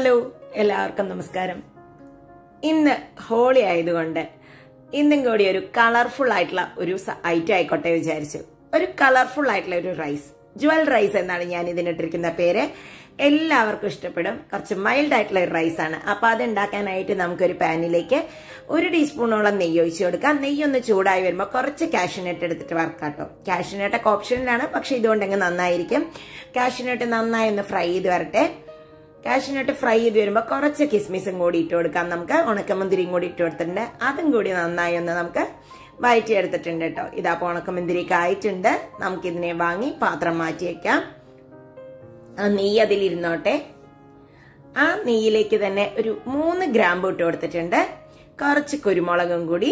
hello എല്ലാവർക്കും നമസ്കാരം ഇന്ന് ഹോളി ആയതുകൊണ്ട് ഇന്നും കൂടി ഒരു കളർഫുൾ ആയിട്ടുള്ള ഒരു ഐറ്റം ആയിക്കോട്ടെ വിചാരിച്ചു ഒരു കളർഫുൾ ആയിട്ടുള്ള ഒരു റൈസ് ജ്വൽ റൈസ് എന്നാണ് ഞാൻ ഇതിനിട്ടിരിക്കുന്ന പേര് എല്ലാവർക്കും ഇഷ്ടപ്പെടും കുറച്ച് മൈൽഡ് ആയിട്ടുള്ള ഒരു റൈസ് ആണ് അപ്പൊ അത് ഉണ്ടാക്കാനായിട്ട് നമുക്കൊരു പാനിലേക്ക് ഒരു ടീസ്പൂണോളം നെയ്യ് ഒഴിച്ചു കൊടുക്കാം നെയ്യ് ഒന്ന് ചൂടായി വരുമ്പോൾ കുറച്ച് കാഷ്യൂനട്ട് എടുത്തിട്ട് വറക്കാട്ടോ കാഷ്യൂനട്ടൊക്കെ ഓപ്ഷനിലാണ് പക്ഷെ ഇതുകൊണ്ടെങ്കിൽ നന്നായിരിക്കും കാഷ്യൂനട്ട് നന്നായി ഒന്ന് ഫ്രൈ ചെയ്ത് വരട്ടെ കാഷ്യൂനട്ട് ഫ്രൈ ചെയ്ത് വരുമ്പോൾ കുറച്ച് കിസ്മിസും കൂടി ഇട്ട് കൊടുക്കാം നമുക്ക് ഉണക്കമുന്തിരിയും കൂടി ഇട്ട് കൊടുത്തിട്ടുണ്ട് അതും കൂടി നന്നായി ഒന്ന് നമുക്ക് വയറ്റി എടുത്തിട്ടുണ്ട് കേട്ടോ ഇതാപ്പോൾ ഉണക്കമുന്തിരിയൊക്കെ ആയിട്ടുണ്ട് നമുക്കിതിനെ വാങ്ങി പാത്രം മാറ്റി വെക്കാം ആ നെയ്യ് അതിലിരുന്നോട്ടെ ആ നെയ്യിലേക്ക് തന്നെ ഒരു മൂന്ന് ഗ്രാമ്പ് ഇട്ട് കൊടുത്തിട്ടുണ്ട് കുറച്ച് കുരുമുളകും കൂടി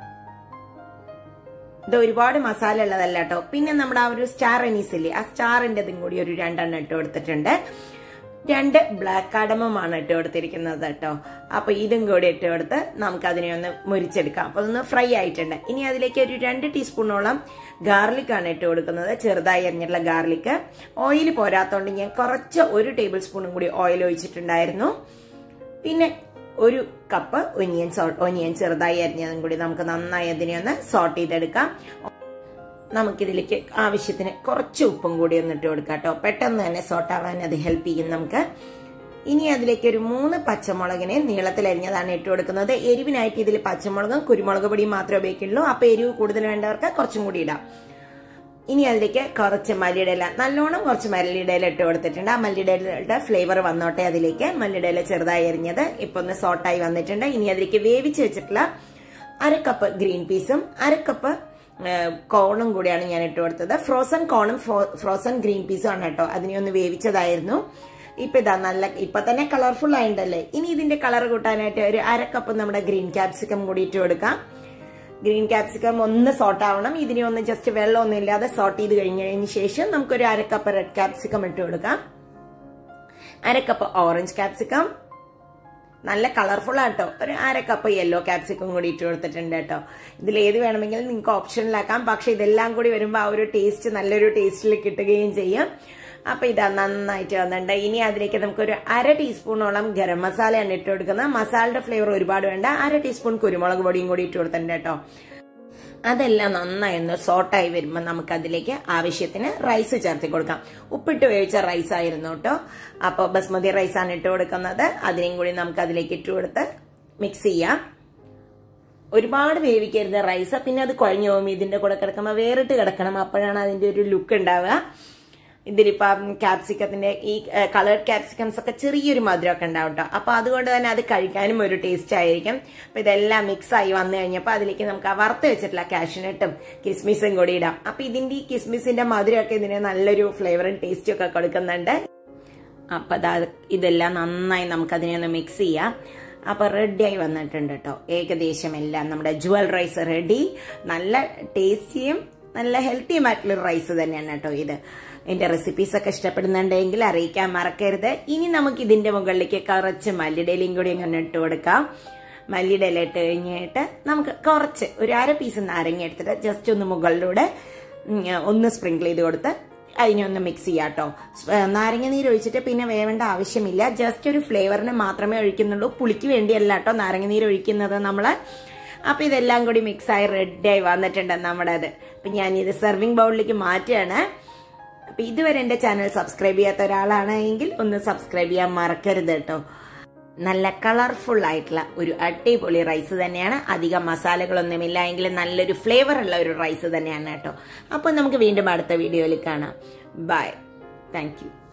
ഇത് ഒരുപാട് മസാല ഉള്ളതല്ല കേട്ടോ പിന്നെ നമ്മുടെ ആ ഒരു സ്റ്റാർ അനീസ് ഇല്ലേ ആ സ്റ്റാറിൻ്റെതും കൂടി ഒരു രണ്ടെണ്ണം ഇട്ട് കൊടുത്തിട്ടുണ്ട് രണ്ട് ബ്ലാക്ക് കാഡമമാണ് ഇട്ട് കൊടുത്തിരിക്കുന്നത് കേട്ടോ അപ്പൊ ഇതും കൂടി ഇട്ട് കൊടുത്ത് നമുക്ക് അതിനെ ഒന്ന് മുരിച്ചെടുക്കാം അപ്പൊ അതൊന്ന് ഫ്രൈ ആയിട്ടുണ്ട് ഇനി അതിലേക്ക് ഒരു രണ്ട് ടീസ്പൂണോളം ഗാർലിക് ആണ് ഇട്ട് കൊടുക്കുന്നത് ചെറുതായി അരിഞ്ഞിട്ടുള്ള ഗാർലിക് ഓയിൽ പോരാത്തോണ്ട് ഞാൻ കുറച്ച് ഒരു ടേബിൾ സ്പൂണും കൂടി ഓയിൽ ഒഴിച്ചിട്ടുണ്ടായിരുന്നു പിന്നെ ഒരു കപ്പ് ഒനിയൻ ഒനിയൻ ചെറുതായി അരിഞ്ഞതും കൂടി നമുക്ക് നന്നായി അതിനെ ഒന്ന് സോട്ട് ചെയ്തെടുക്കാം നമുക്കിതിലേക്ക് ആവശ്യത്തിന് കുറച്ച് ഉപ്പും കൂടി ഒന്ന് ഇട്ട് കൊടുക്കാം കേട്ടോ പെട്ടെന്ന് തന്നെ സോട്ടാവാൻ അത് ഹെൽപ്പ് ചെയ്യും നമുക്ക് ഇനി അതിലേക്ക് ഒരു മൂന്ന് പച്ചമുളകിനെ നീളത്തിലരിഞ്ഞതാണ് ഇട്ട് കൊടുക്കുന്നത് എരിവിനായിട്ട് ഇതിൽ പച്ചമുളകും കുരുമുളക് പൊടിയും മാത്രമേ ഉപയോഗിക്കുള്ളൂ അപ്പൊ എരിവ് കൂടുതൽ വേണ്ടവർക്ക് കുറച്ചും കൂടി ഇടാം ഇനി അതിലേക്ക് കുറച്ച് മല്ലിയുടെ ഇല നല്ലോണം കുറച്ച് മല്ലിയുടെ ഇല ഇട്ട് കൊടുത്തിട്ടുണ്ട് ആ മല്ലിയുടെ ഇലയുടെ ഫ്ലേവർ വന്നോട്ടെ അതിലേക്ക് മല്ലിയുടെ ഇല ചെറുതായി എരിഞ്ഞത് ഇപ്പൊ ഒന്ന് സോട്ടായി വന്നിട്ടുണ്ട് ഇനി അതിലേക്ക് വേവിച്ച് വെച്ചിട്ടുള്ള അര കപ്പ് ഗ്രീൻ പീസും അര കപ്പ് കോണും കൂടിയാണ് ഞാൻ ഇട്ട് കൊടുത്തത് ഫ്രോസൺ കോണും ഫ്രോസൺ ഗ്രീൻ പീസും ആണ് കേട്ടോ അതിനെ ഒന്ന് വേവിച്ചതായിരുന്നു ഇപ്പൊ ഇതാ നല്ല ഇപ്പൊ തന്നെ കളർഫുൾ ആയിട്ടല്ലേ ഇനി ഇതിന്റെ കളർ കൂട്ടാനായിട്ട് ഒരു അര കപ്പ് നമ്മുടെ ഗ്രീൻ ക്യാപ്സിക്കം കൂടി ഇട്ട് കൊടുക്കാം ഗ്രീൻ ക്യാപ്സിക്കം ഒന്ന് സോട്ട് ആവണം ഇതിനെ ഒന്ന് ജസ്റ്റ് വെള്ളമൊന്നും ഇല്ലാതെ സോട്ട് ചെയ്ത് കഴിഞ്ഞതിന് ശേഷം നമുക്കൊരു അര കപ്പ് റെഡ് ക്യാപ്സിക്കം ഇട്ട് കൊടുക്കാം അര കപ്പ് ഓറഞ്ച് ക്യാപ്സിക്കം നല്ല കളർഫുൾ ആട്ടോ ഒരു അര കപ്പ് യെല്ലോ ക്യാപ്സിക്കം കൂടി ഇട്ട് കൊടുത്തിട്ടുണ്ട് കേട്ടോ ഇതിൽ ഏത് വേണമെങ്കിലും നിങ്ങൾക്ക് ഓപ്ഷനിലാക്കാം പക്ഷെ ഇതെല്ലാം കൂടി വരുമ്പോൾ ആ ഒരു ടേസ്റ്റ് നല്ലൊരു ടേസ്റ്റിൽ കിട്ടുകയും ചെയ്യും അപ്പൊ ഇതാ നന്നായിട്ട് വന്നിട്ടുണ്ട് ഇനി അതിലേക്ക് നമുക്കൊരു അര ടീസ്പൂണോളം ഗരം മസാലയാണ് ഇട്ട് കൊടുക്കുന്നത് മസാലയുടെ ഫ്ലേവർ ഒരുപാട് വേണ്ട അര ടീസ്പൂൺ കുരുമുളക് പൊടിയും കൂടി ഇട്ട് കൊടുത്തിട്ടുണ്ട് കേട്ടോ അതെല്ലാം നന്നായി ഒന്ന് സോട്ടായി വരുമ്പോൾ നമുക്ക് അതിലേക്ക് ആവശ്യത്തിന് റൈസ് ചേർത്ത് കൊടുക്കാം ഉപ്പിട്ട് വേവിച്ച റൈസ് ആയിരുന്നു കേട്ടോ അപ്പോൾ ബസ്മതി റൈസ് ആണ് ഇട്ട് കൊടുക്കുന്നത് അതിനെയും കൂടി നമുക്ക് അതിലേക്ക് ഇട്ട് കൊടുത്ത് മിക്സ് ചെയ്യാം ഒരുപാട് വേവിക്കരുത് റൈസ് പിന്നെ അത് കുഴഞ്ഞു പോകും ഇതിന്റെ കൂടെ കിടക്കുമ്പോൾ വേറിട്ട് കിടക്കണം അപ്പോഴാണ് അതിന്റെ ഒരു ലുക്ക് ഉണ്ടാവുക ഇതിലിപ്പം ക്യാപ്സിക്കത്തിന്റെ ഈ കളേർഡ് ക്യാപ്സിക്കംസ് ഒക്കെ ചെറിയൊരു മധുരമൊക്കെ ഉണ്ടാവും കേട്ടോ അപ്പൊ അതുകൊണ്ട് തന്നെ അത് കഴിക്കാനും ഒരു ടേസ്റ്റ് ആയിരിക്കും അപ്പൊ ഇതെല്ലാം മിക്സ് ആയി വന്നു കഴിഞ്ഞപ്പോൾ അതിലേക്ക് നമുക്ക് ആ വറുത്ത് വെച്ചിട്ടുള്ള കാഷ്യൂനട്ടും കിസ്മിസും കൂടി ഇടാം അപ്പൊ ഇതിന്റെ ഈ കിസ്മിസിന്റെ മധുരമൊക്കെ ഇതിന് നല്ലൊരു ഫ്ലേവറും ടേസ്റ്റും ഒക്കെ കൊടുക്കുന്നുണ്ട് അപ്പൊ അതാ ഇതെല്ലാം നന്നായി നമുക്ക് അതിനെ ഒന്ന് മിക്സ് ചെയ്യാം അപ്പൊ റെഡിയായി വന്നിട്ടുണ്ട് കേട്ടോ ഏകദേശം എല്ലാം നമ്മുടെ ജുവൽ റൈസ് റെഡി നല്ല ടേസ്റ്റിയും നല്ല ഹെൽത്തിയുമായിട്ടുള്ള റൈസ് തന്നെയാണ് കേട്ടോ ഇത് എന്റെ റെസിപ്പീസ് ഒക്കെ ഇഷ്ടപ്പെടുന്നുണ്ടെങ്കിൽ അറിയിക്കാൻ മറക്കരുത് ഇനി നമുക്ക് ഇതിന്റെ മുകളിലേക്ക് കുറച്ച് മല്ലിടയിലും കൂടി അങ്ങനെ ഇട്ട് കൊടുക്കാം മല്ലിയുടെ ഇല ഇട്ട് കഴിഞ്ഞിട്ട് നമുക്ക് കുറച്ച് ഒരു അര പീസ് നാരങ്ങ എടുത്തിട്ട് ജസ്റ്റ് ഒന്ന് മുകളിലൂടെ ഒന്ന് സ്പ്രിങ്കിൾ ചെയ്ത് കൊടുത്ത് അതിനെ ഒന്ന് മിക്സ് ചെയ്യാം കേട്ടോ നാരങ്ങ നീര് ഒഴിച്ചിട്ട് പിന്നെ വേവേണ്ട ആവശ്യമില്ല ജസ്റ്റ് ഒരു ഫ്ലേവറിന് മാത്രമേ ഒഴിക്കുന്നുള്ളൂ പുളിക്ക് വേണ്ടിയല്ല കേട്ടോ നാരങ്ങ നീര് ഒഴിക്കുന്നത് നമ്മള് അപ്പൊ ഇതെല്ലാം കൂടി മിക്സ് ആയി റെഡിയായി വന്നിട്ടുണ്ട് നമ്മുടെ അത് അപ്പൊ ഞാൻ ഇത് സെർവിങ് ബൗളിലേക്ക് മാറ്റുകയാണ് അപ്പൊ ഇതുവരെ എന്റെ ചാനൽ സബ്സ്ക്രൈബ് ചെയ്യാത്ത ഒരാളാണെങ്കിൽ ഒന്ന് സബ്സ്ക്രൈബ് ചെയ്യാൻ മറക്കരുത് കേട്ടോ നല്ല കളർഫുൾ ആയിട്ടുള്ള ഒരു അടിപൊളി റൈസ് തന്നെയാണ് അധികം മസാലകളൊന്നുമില്ല എങ്കിലും നല്ലൊരു ഫ്ലേവർ ഉള്ള ഒരു റൈസ് തന്നെയാണ് കേട്ടോ അപ്പോൾ നമുക്ക് വീണ്ടും അടുത്ത വീഡിയോയിൽ കാണാം ബൈ താങ്ക്